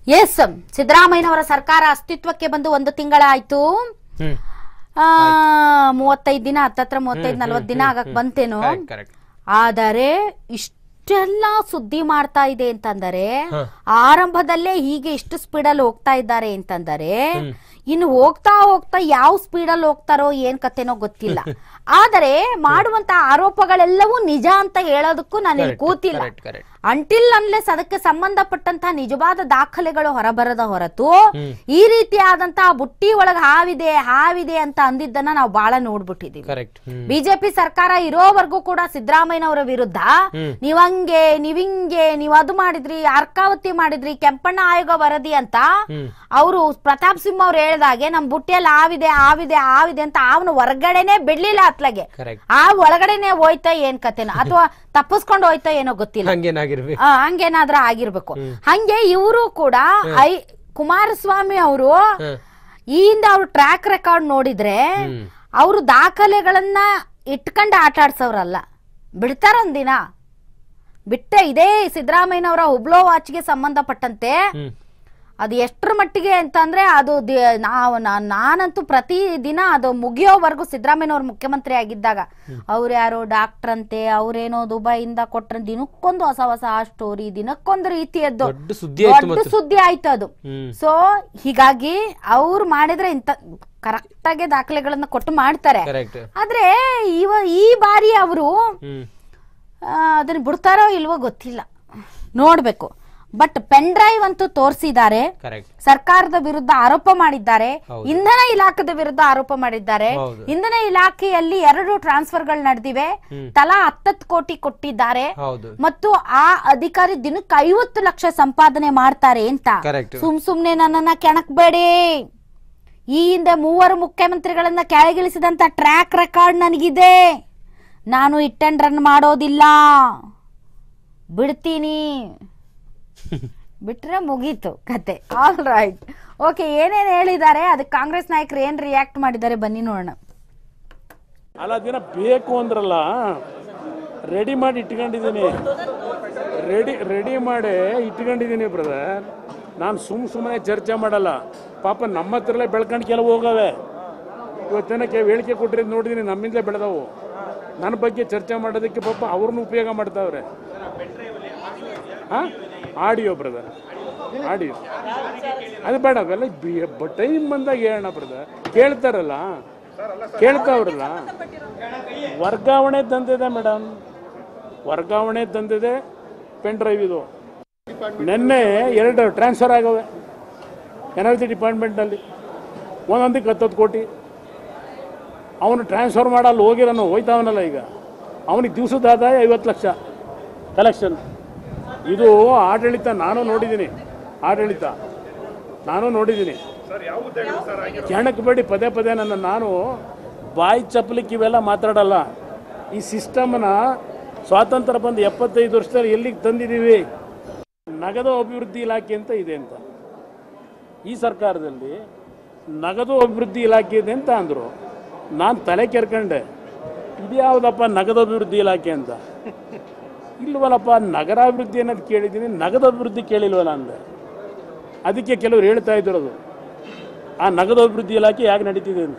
S ಸಿದ್ದರಾಮಯ್ಯನವರ ಸರ್ಕಾರ ಅಸ್ತಿತ್ವಕ್ಕೆ ಬಂದು ಒಂದು ತಿಂಗಳಾಯ್ತು ಹ್ಮ್ ಆ ಮೂವತ್ತೈದು ದಿನ ಹತ್ತತ್ರ ಮೂವತ್ತೈದು ನಲ್ವತ್ತು ದಿನ ಆಗಕ್ ಬಂತೇನೋ ಕರೆಕ್ಟ್ ಕರೆಕ್ಟ್ ಆದರೆ ಇಷ್ಟೆಲ್ಲ ಸುದ್ದಿ ಮಾಡ್ತಾ ಇದೆ ಅಂತಂದರೆ ಹ. ಆರಂಭದಲ್ಲೇ ಹೀಗೆ ಇಷ್ಟು ಸ್ಪೀಡಲ್ಲಿ ಹೋಗ್ತಾ ಇದ್ದಾರೆ ಅಂತಂದರೆ ಇನ್ನು ಹೋಗ್ತಾ ಹೋಗ್ತಾ ಯಾವ ಸ್ಪೀಡಲ್ಲಿ ಹೋಗ್ತಾರೋ ಏನ್ ಕತೆನೋ ಗೊತ್ತಿಲ್ಲ ಆದರೆ ಮಾಡುವಂತ ಆರೋಪಗಳೆಲ್ಲವೂ ನಿಜ ಅಂತ ಹೇಳೋದಕ್ಕೂ ನಾನು ಇಲ್ಲಿ Correct, ಕೂತಿಲ್ಲ correct, correct. ಅಂಟಿಲ್ ಅನ್ಲೆಸ್ ಅದಕ್ಕೆ ಸಂಬಂಧಪಟ್ಟಂತಹ ನಿಜವಾದ ದಾಖಲೆಗಳು ಹೊರಬರದ ಹೊರತು ಈ ರೀತಿಯಾದಂತಹ ಬುಟ್ಟಿ ಒಳಗ ಹಾವಿದೆ ಹಾವಿದೆ ಅಂತ ಅಂದಿದ್ದನ್ನ ನಾವು ಬಹಳ ನೋಡ್ಬಿಟ್ಟಿದೀವಿ ಕರೆಕ್ಟ್ ಹ್ಮ್ ಬಿಜೆಪಿ ಸರ್ಕಾರ ಇರೋವರೆಗೂ ಕೂಡ ಸಿದ್ದರಾಮಯ್ಯನವರ ವಿರುದ್ಧ ನೀವಂಗೆ ನೀವಿಂಗೆ ನೀವ್ ಅದು ಮಾಡಿದ್ರಿ ಅರ್ಕಾವತಿ ಮಾಡಿದ್ರಿ ಕೆಂಪಣ್ಣ ಆಯೋಗ ವರದಿ ಅಂತ ಅವರು ಪ್ರತಾಪ್ ಸಿಂಹ ಅವ್ರು ಹೇಳ್ದಾಗೆ ನಮ್ ಬುಟ್ಟಿಯಲ್ಲಿ ಆವಿದೆ ಆವಿದೆ ಆವಿದೆ ಅಂತ ಅವನು ಹೊರಗಡೆನೆ ಬಿಡ್ಲಿಲ್ಲ ಅತ್ಲಗೆ ಕರೆಕ್ಟ್ ಆ ಒಳಗಡೆನೆ ಹೋಯ್ತಾ ಏನ್ ಕತೆನೋ ಅಥವಾ ತಪ್ಪಿಸ್ಕೊಂಡು ಹೋಯ್ತಾ ಏನೋ ಗೊತ್ತಿಲ್ಲ ಹಂಗೇನಾಗಿರ್ಬೇಕು ಆ, ಹಂಗೇನಾದ್ರೂ ಆಗಿರ್ಬೇಕು ಹಂಗೆ ಇವರು ಕೂಡ ಐ ಕುಮಾರಸ್ವಾಮಿ ಅವರು ಹ್ಮ್. ಈ ಹಿಂದೆ ಅವ್ರ ಟ್ರ್ಯಾಕ್ ರೆಕಾರ್ಡ್ ನೋಡಿದ್ರೆ ಅವರು ದಾಖಲೆಗಳನ್ನ ಇಟ್ಕೊಂಡು ಆಟ ಆಡ್ಸೋರಲ್ಲ ಬಿಡ್ತಾರ ಒಂದಿನ ಬಿಟ್ಟ ಇದೇ ಸಿದ್ದರಾಮಯ್ಯನವರ ಹುಬ್ಳೋ ವಾಚ್ಗೆ ಸಂಬಂಧಪಟ್ಟಂತೆ ಹ್ಮ್ ಅದು ಎಷ್ಟರ ಮಟ್ಟಿಗೆ ಅಂತಂದ್ರೆ ಅದು ದಿ- ನಾವು ನಾ- ನಾನಂತೂ ಪ್ರತಿ ದಿನ ಅದು ಮುಗಿಯೋವರೆಗೂ ಸಿದ್ದರಾಮಯ್ಯನವ್ರು ಮುಖ್ಯಮಂತ್ರಿ ಆಗಿದ್ದಾಗ ಅವ್ರು ಯಾರೋ ಡಾಕ್ಟರ್ ಅಂತೆ ಅವ್ರೇನೋ ದುಬೈಯಿಂದ ಕೊಟ್ರ ದಿನಕ್ಕೊಂದು ಹೊಸ ಹೊಸ ಸ್ಟೋರಿ ದಿನಕ್ಕೊಂದು ರೀತಿಯದ್ದು ದೊಡ್ಡ ಸುದ್ದಿ ಆಯ್ತು ದೊಡ್ಡ ಸುದ್ದಿ ಆಯ್ತು ಅದು ಹ್ಮ್ ಸೊ ಹೀಗಾಗಿ ಅವ್ರು ಮಾಡಿದ್ರೆ ಇಂತ ಕರೆಕ್ಟ್ ಆಗಿ ದಾಖಲೆಗಳನ್ನ ಕೊಟ್ಟು ಮಾಡ್ತಾರೆ ಕರೆಕ್ಟ್ ಆದ್ರೆ ಇವ ಈ ಬಾರಿ ಅವರು ಹ್ಮ್ ಅದನ್ನ ಬಿಡ್ತಾರೋ ಇಲ್ವೋ ಗೊತ್ತಿಲ್ಲ ನೋಡ್ಬೇಕು ಬಟ್ ಪೆನ್ ಡ್ರೈವ್ ಅಂತೂ ತೋರಿಸಿದ್ದಾರೆ ಕರೆಕ್ಟ್ ಸರ್ಕಾರದ ವಿರುದ್ಧ ಆರೋಪ ಮಾಡಿದ್ದಾರೆ ಹೌದು. ಇಂಧನ ಇಲಾಖೆದ ವಿರುದ್ಧ ಆರೋಪ ಮಾಡಿದ್ದಾರೆ ಹೌದು. ಇಂಧನ ಇಲಾಖೆಯಲ್ಲಿ ಎರಡು ಟ್ರಾನ್ಸ್ಫರ್ಗಳು ನಡೆದಿವೆ ತಲಾ ಹತ್ತತ್ತು ಕೋಟಿ ಕೊಟ್ಟಿದ್ದಾರೆ ಹೌದು ಮತ್ತು ಆ ಅಧಿಕಾರಿ ದಿನಕ್ಕೆ ಐವತ್ತು ಲಕ್ಷ ಸಂಪಾದನೆ ಮಾಡ್ತಾರೆ ಅಂತ ಕರೆಕ್ಟ್ ಸುಮ್ ಸುಮ್ನೆ ನನ್ನನ್ನ ಕೆಣಕ್ಬೇಡಿ ಈ ಹಿಂದೆ ಮೂವರು ಮುಖ್ಯಮಂತ್ರಿಗಳನ್ನ ಕೆಳಗಿಳಿಸಿದಂತ ಟ್ರ್ಯಾಕ್ ರೆಕಾರ್ಡ್ ನನಗಿದೆ ನಾನು ಇಟ್ ಅಂಡ್ ರನ್ ಮಾಡೋದಿಲ್ಲ ಬಿಡ್ತೀನಿ ಬಿಟ್ರೆ ಮುಗೀತು ಕತೆ ಆಲ್ ರೈಟ್ ಓಕೆ ಏನೇನ್ ಹೇಳಿದ್ದಾರೆ ಅದಕ್ಕೆ ಕಾಂಗ್ರೆಸ್ ನಾಯಕರು ಏನ್ ರಿಯಾಕ್ಟ್ ಮಾಡಿದ್ದಾರೆ ಬನ್ನಿ ನೋಡೋಣ ಅಲ್ಲ ದಿನ ಬೇಕು ಅಂದ್ರಲ್ಲ ರೆಡಿ ಮಾಡಿ ಇಟ್ಕೊಂಡಿದ್ದೀನಿ ರೆಡಿ ರೆಡಿ ಮಾಡಿ ಇಟ್ಕೊಂಡಿದ್ದೀನಿ ಬ್ರದರ್ ನಾನು ಸುಮ್ಮ ಸುಮ್ಮನೆ ಚರ್ಚೆ ಮಾಡಲ್ಲ ಪಾಪ ನಮ್ಮ ಹತ್ರಲ್ಲೇ ಬೆಳ್ಕೊಂಡು ಕೆಲವು ಹೋಗವೆ ಇವತ್ತಿನಕ್ಕೆ ಹೇಳಿಕೆ ಕೊಟ್ಟಿರೋದು ನೋಡಿದ್ದೀನಿ ನಮ್ಮಿಂದಲೇ ಬೆಳೆದವು ನನ್ನ ಬಗ್ಗೆ ಚರ್ಚೆ ಮಾಡೋದಕ್ಕೆ ಪಾಪ ಅವ್ರನ್ನ ಉಪಯೋಗ ಮಾಡ್ತಾವ್ರೆ ಹಾಂ ಆಡಿಯೋ ಬ್ರದರ್ ಆಡಿಯೋ ಅದು ಬೇಡ ಅವೆಲ್ಲ ಟೈಮ್ ಬಂದಾಗ ಹೇಳೋಣ ಬ್ರದರ್ ಕೇಳ್ತಾರಲ್ಲ ಕೇಳ್ತಾವ್ರಲ್ಲ ವರ್ಗಾವಣೆ ತಂದಿದೆ ಮೇಡಮ್ ವರ್ಗಾವಣೆ ತಂದಿದೆ ಪೆನ್ ಡ್ರೈವ್ ಇದು ನಿನ್ನೆ ಎರಡು ಟ್ರಾನ್ಸ್ಫರ್ ಆಗವೆ ಎನರ್ಜಿ ಡಿಪಾರ್ಟ್ಮೆಂಟ್ನಲ್ಲಿ ಒಂದೊಂದಕ್ಕೆ ಹತ್ತತ್ತು ಕೋಟಿ ಅವನು ಟ್ರಾನ್ಸ್ಫರ್ ಮಾಡಲ್ಲ ಹೋಗಿರೋನು ಹೋಯ್ತಾವನಲ್ಲ ಈಗ ಅವನಿಗೆ ದಿವಸದ ಆದಾಯ ಐವತ್ತು ಲಕ್ಷ ಕಲೆಕ್ಷನ್ ಇದು ಆಡಳಿತ ನಾನು ನೋಡಿದ್ದೀನಿ ಆಡಳಿತ ನಾನು ನೋಡಿದ್ದೀನಿ ಕೆಣಕ್ ಬೇಡಿ ಪದೇ ಪದೇ ನನ್ನ ನಾನು ಬಾಯಿ ಚಪ್ಪಲಿಕ್ಕೆ ಇವೆಲ್ಲ ಮಾತಾಡಲ್ಲ ಈ ಸಿಸ್ಟಮ್ನ ಸ್ವಾತಂತ್ರ್ಯ ಬಂದು ಎಪ್ಪತ್ತೈದು ವರ್ಷದಲ್ಲಿ ಎಲ್ಲಿಗೆ ತಂದಿದ್ದೀವಿ ನಗದು ಅಭಿವೃದ್ಧಿ ಇಲಾಖೆ ಅಂತ ಇದೆ ಅಂತ ಈ ಸರ್ಕಾರದಲ್ಲಿ ನಗದು ಅಭಿವೃದ್ಧಿ ಇಲಾಖೆ ಇದೆ ಅಂತ ಅಂದರು ನಾನು ತಲೆ ಕೆರ್ಕೊಂಡೆ ಇದ್ಯಾವುದಪ್ಪ ನಗದು ಅಭಿವೃದ್ಧಿ ಇಲಾಖೆ ಅಂತ ಇಲ್ವಲ್ಲಪ್ಪ ನಗರಾಭಿವೃದ್ಧಿ ಅನ್ನೋದು ಕೇಳಿದ್ದೀನಿ ನಗದು ಅಭಿವೃದ್ಧಿ ಕೇಳಿಲ್ವಲ್ಲ ಅಂದೆ ಅದಕ್ಕೆ ಕೆಲವರು ಹೇಳ್ತಾ ಇದ್ರದು ಆ ನಗದು ಅಭಿವೃದ್ಧಿ ಇಲಾಖೆ ಯಾಕೆ ನಡೀತಿದೆ ಅಂತ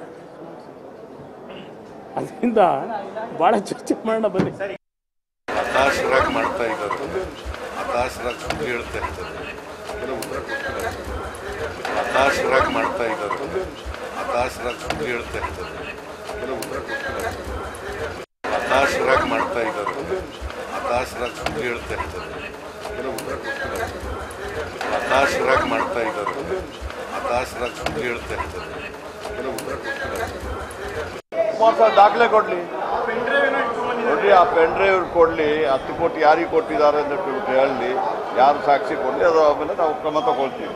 ಅದರಿಂದ ಭಾಳ ಚರ್ಚೆ ಮಾಡೋಣ ಬನ್ನಿ ಹತಾಶರಾಗಿ ಮಾಡ್ತಾ ಇದ್ದಾರೆ ಹತಾಶರಾಗಿ ಸುದ್ದಿ ಹೇಳ್ತಾ ಇರ್ತಾರೆ ಕೆಲವು ಉತ್ತರ ಕೊಡ್ತಾರೆ ಹತಾಶರಾಗಿ ಮಾಡ್ತಾ ಇದ್ದಾರೆ ಹತಾಶರಾಗಿ ಸುದ್ದಿ ಹೇಳ್ತಾ ಇರ್ತಾರೆ ಕೆಲವು ಉತ್ತರ ಕೊಡ್ತಾರೆ ಹತಾಶರಾಗಿ ಮಾಡ್ತಾ ಇದ್ದಾರೆ ಹತಾಶರಾಗಿ ಸುದ್ದಿ ಹೇಳ್ತಾ ಇರ್ತಾರೆ ಕೆಲವು ಉತ್ತರ ಕೊಡ್ತಾರೆ ಹತಾಶರಾಗಿ ಮಾಡ್ತಾ ಇದ್ದಾರೆ ಹತಾಶರಾಗಿ ಸುದ್ದಿ ಹೇಳ್ತಾ ಇರ್ತಾರೆ ಕೆಲವು ಉತ್ತರ ಕೊಡ್ತಾರೆ ಕುಮಾರಸ್ವಾಮಿ ದಾಖಲೆ ಕೊಡ್ಲಿ ನೋಡ್ರಿ ಆ ಪೆನ್ ಡ್ರೈವ್ ಕೊಡ್ಲಿ ಹತ್ತು ಕೋಟಿ ಯಾರಿಗೆ ಕೊಟ್ಟಿದ್ದಾರೆ ಅಂತ ತಿಳ್ಬಿಟ್ಟು ಹೇಳಲಿ ಯಾರು ಸಾಕ್ಷಿ ಕೊಡ್ಲಿ ಅದ್ರ ಆಮೇಲೆ ನಾವು ಕ್ರಮ ತಗೊಳ್ತೀವಿ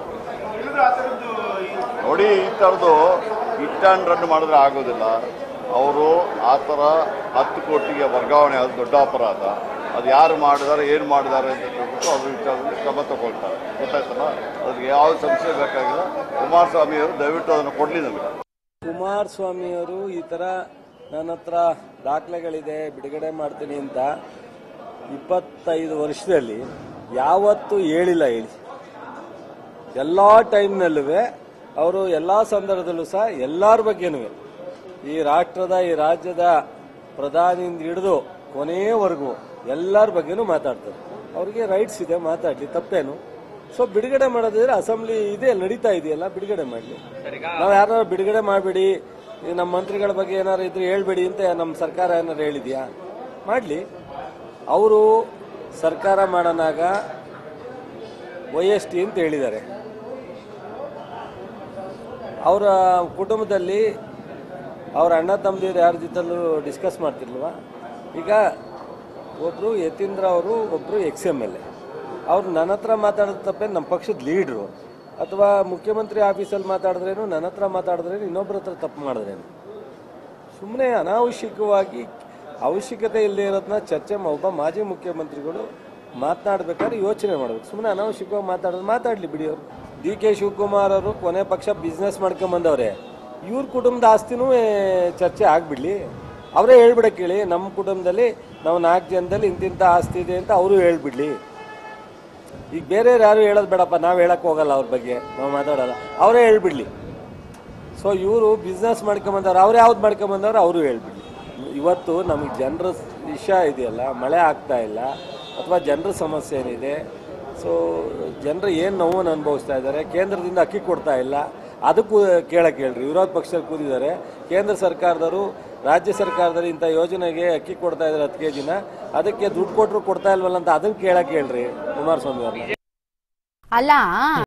ನೋಡಿ ಈ ಥರದ್ದು ಹಿಟ್ ಆ್ಯಂಡ್ ರನ್ ಮಾಡಿದ್ರೆ ಆಗೋದಿಲ್ಲ ಅವರು ಆ ಥರ ಹತ್ತು ಕೋಟಿಗೆ ವರ್ಗಾವಣೆ ಆದ ದೊಡ್ಡ ಅಪರಾಧ ಅದು ಯಾರು ಮಾಡಿದ್ದಾರೆ ಏನು ಮಾಡಿದ್ದಾರೆ ಅಂತ ತಿಳ್ಬಿಟ್ಟು ಅದ್ರ ವಿಚಾರದಲ್ಲಿ ಕ್ರಮ ತಗೊಳ್ತಾರೆ ಗೊತ್ತಾಯ್ತಲ್ಲ ಅದಕ್ಕೆ ಯಾವ ಸಂಶಯ ಬೇಕಾಗಿಲ್ಲ ಕುಮಾರಸ್ವಾಮಿ ಅವರು ದಯವಿಟ್ಟು ಅದನ್ನು ಕೊಡಲಿ ನಮಗೆ ಕುಮಾರಸ್ವಾಮಿಯವರು ಈ ಥರ ನನ್ನ ಹತ್ರ ದಾಖಲೆಗಳಿದೆ ಬಿಡುಗಡೆ ಮಾಡ್ತೀನಿ ಅಂತ ಇಪ್ಪತ್ತೈದು ವರ್ಷದಲ್ಲಿ ಯಾವತ್ತೂ ಹೇಳಿಲ್ಲ ಹೇಳಿ ಎಲ್ಲ ಟೈಮ್ನಲ್ಲೂ ಅವರು ಎಲ್ಲ ಸಂದರ್ಭದಲ್ಲೂ ಸಹ ಎಲ್ಲರ ಬಗ್ಗೆನೂ ಈ ರಾಷ್ಟ್ರದ ಈ ರಾಜ್ಯದ ಪ್ರಧಾನಿಯಿಂದ ಹಿಡಿದು ಕೊನೆಯವರೆಗೂ ಎಲ್ಲರ ಬಗ್ಗೆನೂ ಮಾತಾಡ್ತಾರೆ ಅವ್ರಿಗೆ ರೈಟ್ಸ್ ಇದೆ ಮಾತಾಡ್ಲಿ ತಪ್ಪೇನು ಸೊ ಬಿಡುಗಡೆ ಮಾಡೋದಿದ್ರೆ ಅಸೆಂಬ್ಲಿ ಇದೆ ನಡೀತಾ ಇದೆಯಲ್ಲ ಬಿಡುಗಡೆ ಮಾಡಲಿ ನಾವು ಯಾರು ಬಿಡುಗಡೆ ಮಾಡಬೇಡಿ ನಮ್ಮ ಮಂತ್ರಿಗಳ ಬಗ್ಗೆ ಏನಾರು ಇದ್ರೆ ಹೇಳ್ಬೇಡಿ ಅಂತ ನಮ್ಮ ಸರ್ಕಾರ ಏನಾರು ಹೇಳಿದ್ಯಾ ಮಾಡಲಿ ಅವರು ಸರ್ಕಾರ ಮಾಡೋಣಾಗ ವೈ ಎಸ್ ಟಿ ಅಂತ ಹೇಳಿದ್ದಾರೆ ಅವರ ಕುಟುಂಬದಲ್ಲಿ ಅವ್ರ ಅಣ್ಣ ತಮ್ಮದಿರು ಯಾರ ಜೊತೆಲೂ ಡಿಸ್ಕಸ್ ಮಾಡ್ತಿರ್ಲ್ವ ಈಗ ಒಬ್ಬರು ಯತೀಂದ್ರ ಅವರು ಒಬ್ಬರು ಎಕ್ಸ್ ಎಮ್ ಎಲ್ ಎ ಅವ್ರು ನನ್ನ ಹತ್ರ ಮಾತಾಡೋದು ತಪ್ಪೇ ನಮ್ಮ ಪಕ್ಷದ ಲೀಡ್ರು ಅಥವಾ ಮುಖ್ಯಮಂತ್ರಿ ಆಫೀಸಲ್ಲಿ ಮಾತಾಡಿದ್ರೇನು ನನ್ನ ಹತ್ರ ಮಾತಾಡಿದ್ರೇನು ಇನ್ನೊಬ್ಬರ ಹತ್ರ ತಪ್ಪು ಮಾಡಿದ್ರೇನು ಸುಮ್ಮನೆ ಅನಾವಶ್ಯಕವಾಗಿ ಅವಶ್ಯಕತೆ ಇಲ್ಲದೆ ಇರೋದನ್ನ ಚರ್ಚೆ ಮಾ- ಒಬ್ಬ ಮಾಜಿ ಮುಖ್ಯಮಂತ್ರಿಗಳು ಮಾತನಾಡ್ಬೇಕಾದ್ರೆ ಯೋಚನೆ ಮಾಡಬೇಕು ಸುಮ್ಮನೆ ಅನಾವಶ್ಯಕವಾಗಿ ಮಾತಾಡೋದು ಮಾತಾಡಲಿ ಬಿಡಿ ಅವರು ಡಿ ಕೆ ಶಿವಕುಮಾರ್ ಅವರು ಕೊನೆ ಪಕ್ಷ ಬಿಸ್ನೆಸ್ ಮಾಡ್ಕೊಂಬಂದವ್ರೆ ಇವ್ರ ಕುಟುಂಬದ ಆಸ್ತಿನೂ ಏ, ಚರ್ಚೆ ಆಗ್ಬಿಡ್ಲಿ ಅವರೇ ಹೇಳ್ಬಿಡಕ್ಕೆ ಹೇಳಿ ನಮ್ಮ ಕುಟುಂಬದಲ್ಲಿ ನಾವು ನಾಲ್ಕು ಜನದಲ್ಲಿ ಇಂತಿಂಥ ಆಸ್ತಿ ಇದೆ ಅಂತ ಅವರು ಹೇಳ್ಬಿಡ್ಲಿ ಈಗ ಬೇರೆ ಯಾರು ಹೇಳೋದು ಬೇಡಪ್ಪ ನಾವು ಹೇಳಕ್ ಹೋಗಲ್ಲ ಅವ್ರ ಬಗ್ಗೆ ನಾವು ಮಾತಾಡಲ್ಲ ಅವರೇ ಹೇಳ್ಬಿಡ್ಲಿ ಸೊ ಇವರು ಬಿಸ್ನೆಸ್ ಮಾಡ್ಕೊಂಬಂದವ್ರು ಅವ್ರು ಯಾವ್ದು ಮಾಡ್ಕೊಂಬಂದವ್ರು ಅವರು ಹೇಳ್ಬಿಡ್ಲಿ ಇವತ್ತು ನಮಗೆ ಜನರ ವಿಷಯ ಇದೆಯಲ್ಲ ಮಳೆ ಆಗ್ತಾ ಇಲ್ಲ ಅಥವಾ ಜನರ ಸಮಸ್ಯೆ ಏನಿದೆ ಸೊ ಜನರು ಏನು ನೋವನ್ನು ಅನುಭವಿಸ್ತಾ ಇದ್ದಾರೆ ಕೇಂದ್ರದಿಂದ ಅಕ್ಕಿ ಕೊಡ್ತಾ ಇಲ್ಲ ಅದಕ್ಕೂ ಕೇಳಕ್ಕೆ ಹೇಳ್ರಿ ವಿರೋಧ ಪಕ್ಷದಲ್ಲಿ ಕೂತಿದ್ದಾರೆ ಕೇಂದ್ರ ಸರ್ಕಾರದವರು ರಾಜ್ಯ ಸರ್ಕಾರದವರು ಇಂಥ ಯೋಜನೆಗೆ ಅಕ್ಕಿ ಕೊಡ್ತಾ ಇದ್ದಾರೆ ಹತ್ತು ಕೆ ಜಿನ ಅದಕ್ಕೆ ದುಡ್ಡು ಕೊಟ್ಟರು ಕೊಡ್ತಾ ಇಲ್ವಲ್ಲ ಅಂತ ಅದನ್ನು ಕೇಳಕ್ಕೆ ಹೇಳ್ರಿ ಕುಮಾರಸ್ವಾಮಿ ಅವ್ರನ್ನ ಅಲ್ಲ